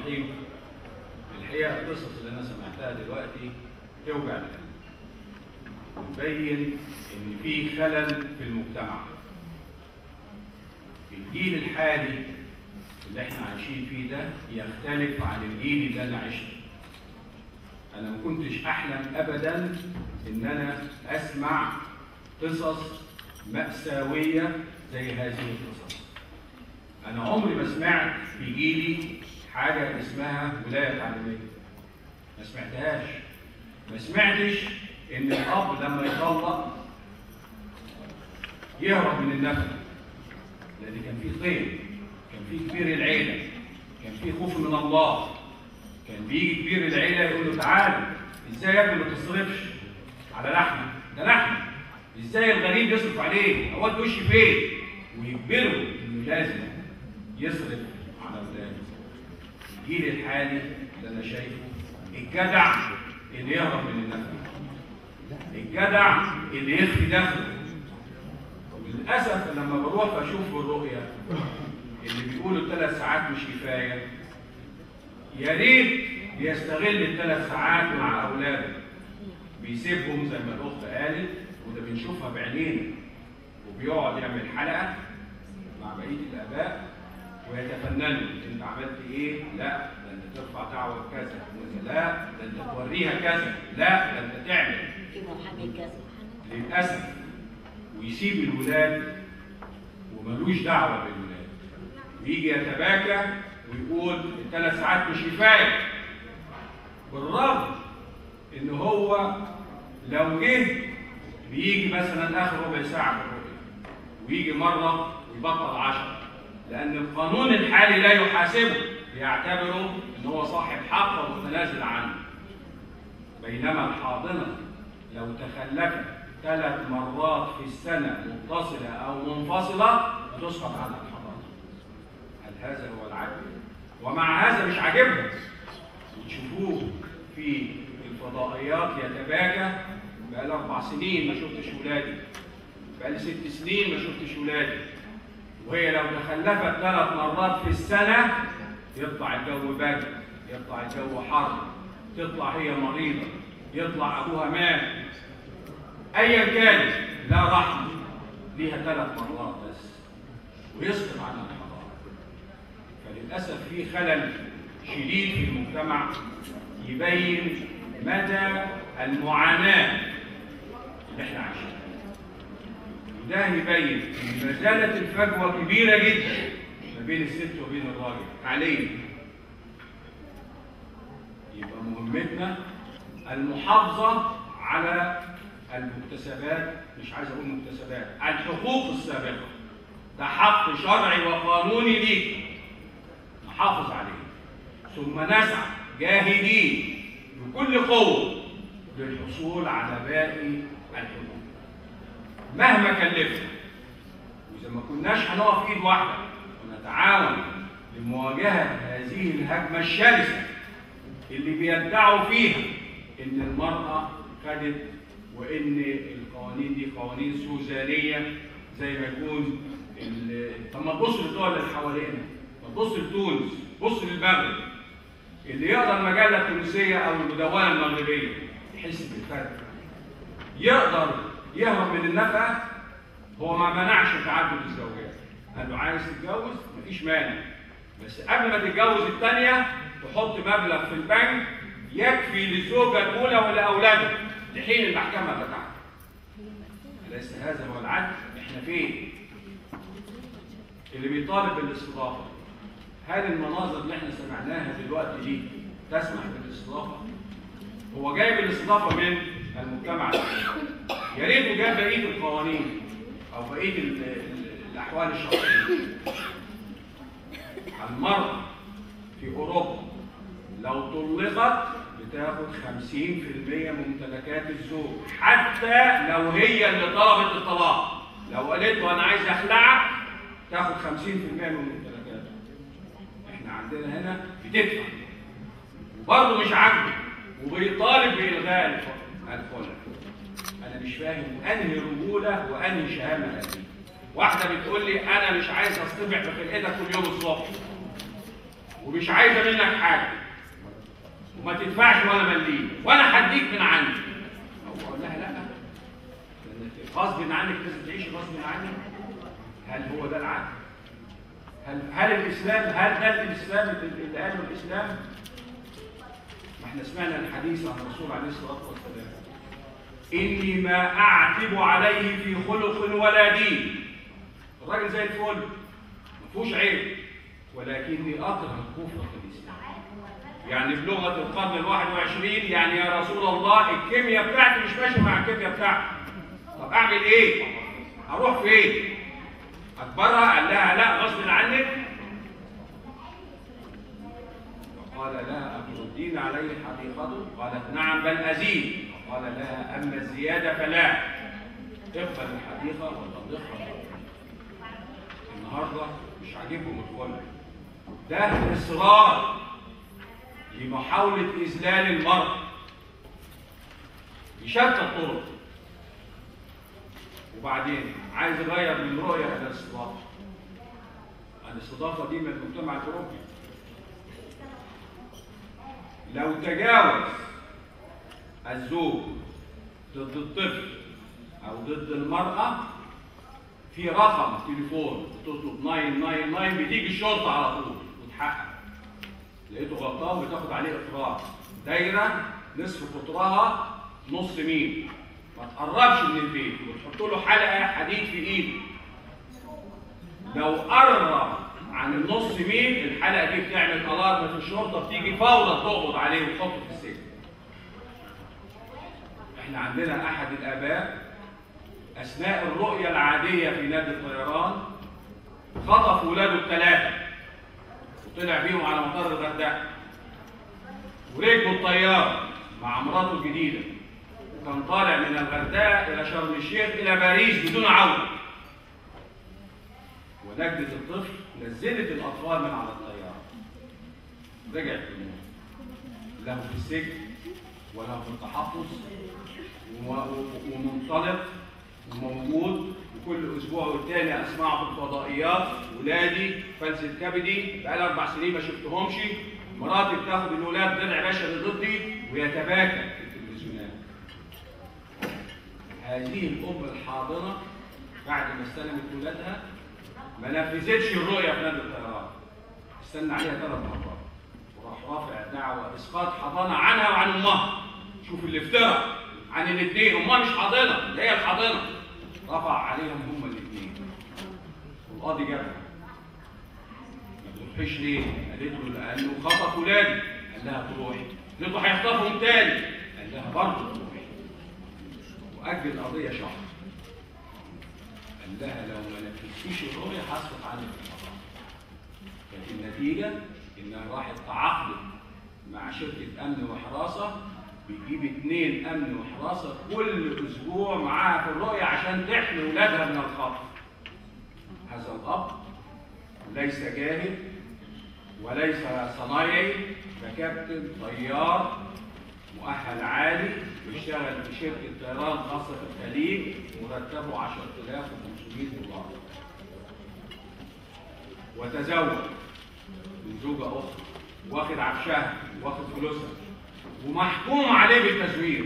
الرحيم الحقيقه القصص اللي انا سمعتها دلوقتي توجع القلب وتبين ان في خلل في المجتمع الجيل الحالي اللي احنا عايشين فيه ده يختلف عن الجيل اللي انا عشته انا ما كنتش احلم ابدا ان انا اسمع قصص مأساوية زي هذه القصص انا عمري ما سمعت في جيلي حاجة اسمها ولاية تعليمية ما سمعتهاش ما سمعتش ان الاب لما يطلق يهرب من النفق لان كان في خير كان في كبير العيله كان في خوف من الله كان بيجي كبير العيله يقول له تعالى ازاي يا ابني ما تصرفش على لحمه ده لحمه ازاي الغريب يصرف عليه اود وشي فين ويجبره انه لازم يصرف على اولاده الجيل الحالي اللي انا شايفه الجدع اللي يهرب من النفق الجدع اللي يخفي دخله وللاسف لما بروح بشوف في الرؤيه اللي بيقولوا ثلاث ساعات مش كفايه يا ريت بيستغل الثلاث ساعات مع اولاده بيسيبهم زي ما الاخت قالت وده بنشوفها بعينينا وبيقعد يعمل حلقه مع بقيه الاباء ويتفننوا انت عملت ايه؟ لا ده انت ترفع دعوه كذا لا ده انت توريها كذا لا ده انت تعمل في محامي كذا للاسف ويسيب الولاد وملوش دعوه بالولاد ويجي يتباكى ويقول الثلاث ساعات مش كفايه بالرغم ان هو لو جه بيجي مثلا اخر ربع ساعه في الرؤيه ويجي مره ويبطل عشرة لان القانون الحالي لا يحاسبه بيعتبره ان هو صاحب حق ومتنازل عنه بينما الحاضنه لو تخلفت ثلاث مرات في السنه متصله او منفصله تسقط عن الحضانه هل هذا هو العدل ومع هذا مش عاجبهم وتشوفوه في الفضائيات يتباكى بقالي اربع سنين ما شفتش ولادي بقالي ست سنين ما شفتش ولادي وهي لو تخلفت ثلاث مرات في السنه يطلع الجو برد يطلع الجو حر تطلع هي مريضه يطلع ابوها مات ايا كان لا رحمه ليها ثلاث مرات بس ويسقط عنها الحضاره فللاسف في خلل شديد في المجتمع يبين مدى المعاناه اللي احنا عايشينها وده يبين ان ما زالت الفجوه كبيره جدا ما بين الست وبين الراجل حاليا يبقى مهمتنا المحافظه على المكتسبات مش عايز اقول مكتسبات الحقوق السابقه ده حق شرعي وقانوني ليك نحافظ عليه ثم نسعى جاهدين بكل قوه للحصول على باقي الحقوق مهما كلفنا واذا ما كناش هنقف ايد واحده ونتعاون لمواجهه هذه الهجمه الشرسه اللي بيدعوا فيها ان المراه خدت وان القوانين دي قوانين سوزانيه زي ما يكون ال- طب ما تبص للدول اللي حوالينا ما تبص لتونس بص للمغرب اللي يقرا المجله التونسيه او المدونه المغربيه يحس بالفرق يقدر يهرب من النفقه هو ما منعش تعدد الزوجات قال له عايز تتجوز مفيش مانع بس قبل ما تتجوز الثانيه تحط مبلغ في البنك يكفي للزوجه الاولى ولاولادها لحين المحكمه بتاعته أليس هذا هو العدل؟ احنا فين؟ اللي بيطالب بالاستضافه هل المناظر اللي احنا سمعناها دلوقتي دي تسمح بالاستضافه؟ هو جايب الاستضافه من المجتمع يا ريته جاب بقيه القوانين او بقيه ال- ال- الاحوال الشخصيه المراه في اوروبا لو طلقت بتاخد 50% من ممتلكات الزوج حتى لو هي اللي طلبت الطلاق لو قالت له انا عايز اخلعك تاخد 50% من ممتلكاته احنا عندنا هنا بتدفع وبرضه مش عاجبه وبيطالب بالغاء الخلع انا مش فاهم انهي رجوله وانهي شهامه هذه واحده بتقول لي انا مش عايز اصطبح بخلقتك كل يوم الصبح ومش عايزه منك حاجه وما تدفعش ولا مليم وانا هديك من عندي اقول لها لا غصب عنك لازم تعيشي غصب عنك هل هو ده العدل هل هل الاسلام هل ده الاسلام اللي قاله الاسلام ما احنا سمعنا الحديث عن الرسول عليه الصلاه والسلام اني ما اعتب عليه في خلق ولا دين الراجل زي الفل ما فيهوش عيب ولكني اكره الكفر في الاسلام يعني بلغه القرن الواحد وعشرين يعني يا رسول الله الكيمياء بتاعتي مش ماشيه مع الكيمياء بتاعتي طب اعمل ايه اروح فين اكبرها قال لها لا غصب عنك فقال لها أتردين عليه حقيقته قالت نعم بل أزيد قال لها أما الزيادة فلا اقبل الحديقة وطلقها النهاردة مش عاجبهم الكل ده إصرار لمحاولة إذلال المرء بشتى الطرق وبعدين عايز يغير من رؤية إلى الاستضافة الاستضافة دي من المجتمع الأوروبي لو تجاوز الزوج ضد الطفل او ضد المراه في رقم تليفون بتطلب 999 بتيجي الشرطه على طول وتحقق لقيته غلطان بتاخد عليه اقرار دايره نصف قطرها نص ميل ما تقربش من البيت وتحط له حلقه حديد في ايده لو قرب عن النص ميل الحلقه دي بتعمل الارم في الشرطه بتيجي فورا تقبض عليه وتحطه في السجن. احنا عندنا احد الاباء اثناء الرؤيه العاديه في نادي الطيران خطف ولاده الثلاثه وطلع بيهم على مطار الغردقه وركبوا الطياره مع مراته الجديده وكان طالع من الغردقه الى شرم الشيخ الى باريس بدون عوده ونجدة الطفل نزلت الأطفال من على الطيارة رجعت بالموت له في السجن وله في التحفظ ومنطلق وموجود وكل أسبوع والتاني أسمعه في الفضائيات ولادي فلسة كبدي بقالي أربع سنين ما شفتهمش مراتي بتاخد الولاد درع بشري ضدي ويتباكى في التلفزيونات هذه الأم الحاضنة بعد ما استلمت ولادها ما نفذتش الرؤيه في نادي الطيران استنى عليها ثلاث مرات وراح رافع دعوه اسقاط حضانه عنها وعن امها شوف الافتراء عن الاثنين امها مش حاضنه ده هي الحاضنه رفع عليهم هما الاثنين والقاضي جابها ما تروحيش ليه؟ قالت له لانه خطف ولادي قال لها تروحي قالت له هيخطفهم تاني قال لها برضه تروحي واجل القضيه شهر قال لها لو ما نفذتيش الرؤيه هسقط عنك القضاء كانت النتيجه انها راحت تعاقدت مع شركه امن وحراسه بتجيب اثنين امن وحراسه كل اسبوع معاها في الرؤيه عشان تحمي اولادها من الخطر هذا الاب ليس جاهل وليس صنايعي ده كابتن طيار مؤهل عالي بيشتغل في شركه طيران خاصه في الخليج مرتبه 10500 دولار وتزوج من زوجه اخرى واخد عفشها واخد فلوسها ومحكوم عليه بالتزوير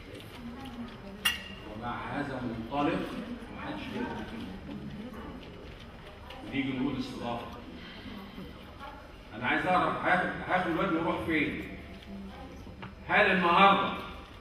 ومع هذا منطلق ومحدش بيقدر فيه ونيجي نقول استضافه انا عايز اعرف هاخد هاخد الواد ويروح فين هل النهارده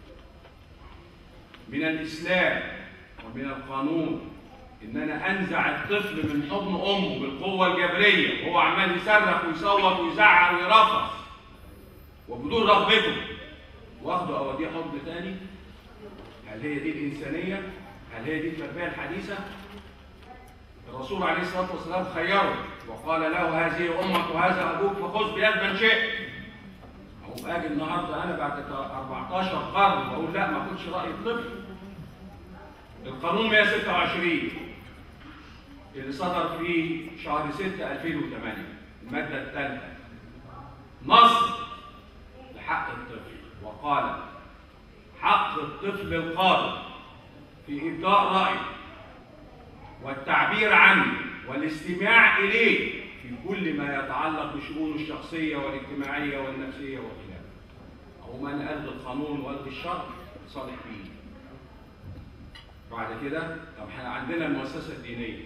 من الاسلام ومن القانون ان انا انزع الطفل من حضن امه بالقوه الجبريه وهو عمال يصرخ ويصوت ويزعق ويرفص وبدون رغبته واخده اوديه حضن تاني هل هي دي الانسانيه هل هي دي التربيه الحديثه الرسول عليه الصلاه والسلام خيره وقال له هذه امك وهذا ابوك فخذ بيد من شئت او اجي النهارده انا بعد 14 قرن واقول لا ما كنتش راي الطفل القانون 126 اللي صدر في شهر 6 2008 الماده الثالثه نص لحق الطفل وقال حق الطفل القادر في ابداء رايه والتعبير عنه والاستماع اليه في كل ما يتعلق بشؤونه الشخصية والاجتماعية والنفسية وخلافه أو من ألغي القانون وألغي الشرع لصالح بيه بعد كده طب احنا عندنا المؤسسة الدينية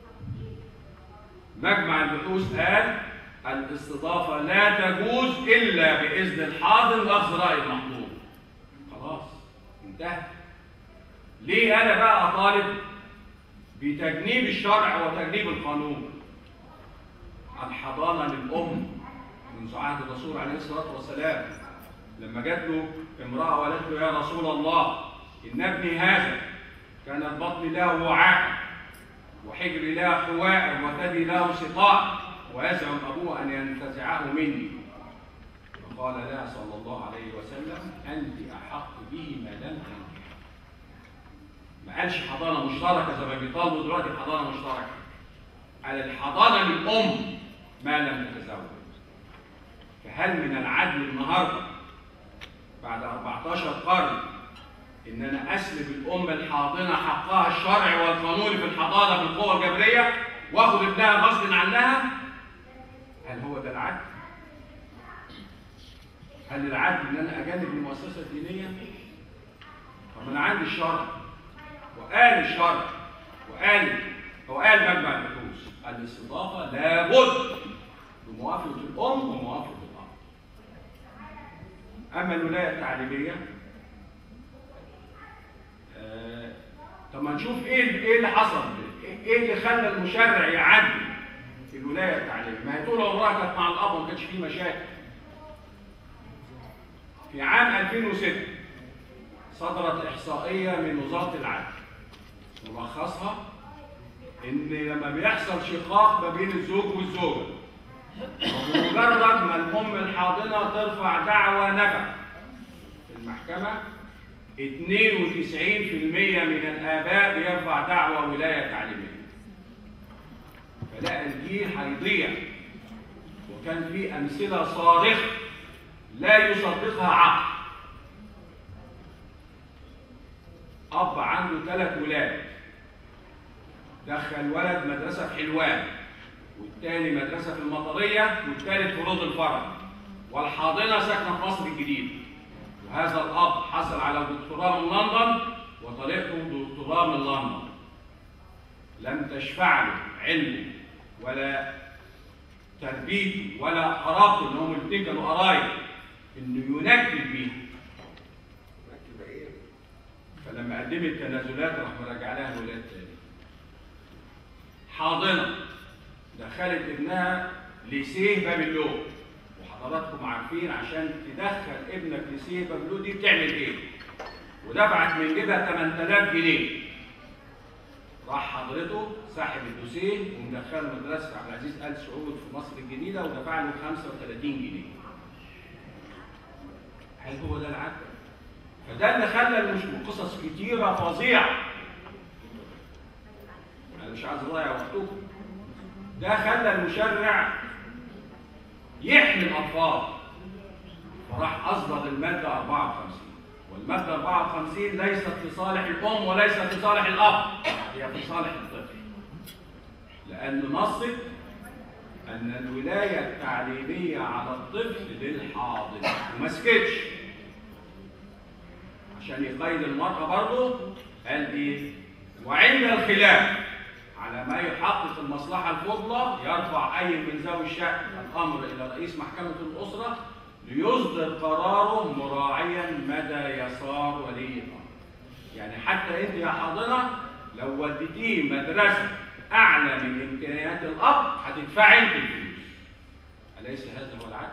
مجمع البحوث قال الاستضافة لا تجوز إلا بإذن الحاضر وأخذ رأي المحظور خلاص انتهى ليه أنا بقى أطالب بتجنيب الشرع وتجنيب القانون الحضانة للأم منذ عهد الرسول عليه الصلاة والسلام لما جات له امرأة وقالت له يا رسول الله إن ابني هذا كانت بطني له وعاء وحجري له حواء وثدي له سقاء ويزعم أبوه أن ينتزعه مني فقال لها صلى الله عليه وسلم أنت أحق به ما لم تنكح ما قالش حضانة مشتركة زي ما بيطالبوا دلوقتي حضانة مشتركة قال الحضانة للأم ما لم تتزوج فهل من العدل النهارده بعد 14 قرن ان انا اسلب الام الحاضنه حقها الشرعي والقانوني في الحضانه بالقوه الجبريه واخد ابنها غصب عنها هل هو ده العدل؟ هل العدل ان انا اجنب المؤسسه الدينيه؟ طب انا عندي الشرع وقال الشرع وقال وقال مجمع البحوث الاستضافه لابد بموافقه الام وموافقه الاب. اما الولايه التعليميه آه، طب ما نشوف ايه ايه اللي حصل ايه اللي خلى المشرع يعدل الولايه التعليميه ما هي طول عمرها كانت مع الاب وما كانش فيه مشاكل في عام 2006 صدرت احصائيه من وزاره العدل ملخصها ان لما بيحصل شقاق ما بين الزوج والزوجه وبمجرد ما الام الحاضنه ترفع دعوى نفع في المحكمه 92% من الآباء بيرفع دعوى ولاية تعليمية فلا الجيل هيضيع وكان في أمثلة صارخة لا يصدقها عقل أب عنده ثلاث ولاد دخل ولد مدرسة في حلوان والتاني مدرسة في المطرية والتالت في روض الفرج والحاضنة ساكنة في مصر الجديدة وهذا الأب حصل على دكتوراه من لندن وطريقته دكتوراه من لندن لم تشفع له علمه ولا تربيته ولا قرابته ان هم الاثنين كانوا قرايب انه ينكد بيها فلما قدمت تنازلات راح مرجع لها الولاد تاني حاضنه دخلت ابنها ليسيه باب اللوم وحضراتكم عارفين عشان تدخل ابنك لسيه بابلو دي بتعمل ايه؟ ودفعت من جيبها 8000 جنيه. راح حضرته ساحب الدوسيه ومدخله مدرسه عبد العزيز ال سعود في مصر الجديده ودفع له 35 جنيه. هل هو ده العدل؟ فده اللي خلى المش- قصص كتيره فظيعه. انا مش عايز اضيع وقتكم. ده خلى المشرع يحمي الأطفال فراح أصدر المادة 54 والمادة 54 ليست في صالح الأم وليست في صالح الأب هي في صالح الطفل لأن نصت أن الولاية التعليمية على الطفل للحاضن وما سكتش عشان يقيد المرأة برضه قال إيه؟ وعند الخلاف على ما يحقق المصلحة الفضلى يرفع أي من ذوي الشأن الأمر إلى رئيس محكمة الأسرة ليصدر قراره مراعيا مدى يسار ولي الأمر. يعني حتى أنت يا حاضنة لو وديتيه مدرسة أعلى من إمكانيات الأب هتدفعي أنت الفلوس. أليس هذا هو العدل؟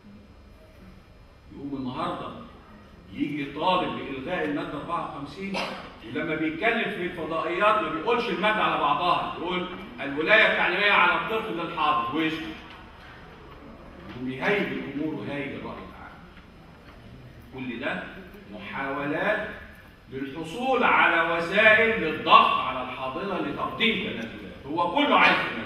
يقوم النهارده يجي طالب بإلغاء المادة 54 ولما بيتكلم في الفضائيات ما بيقولش المادة على بعضها يقول الولاية التعليمية على الطفل للحاضر ويسكت وبيهيج الأمور وهيج الرأي العام كل ده محاولات للحصول على وسائل للضغط على الحاضنة لتقديم تنازلات هو كله عايز تنازلات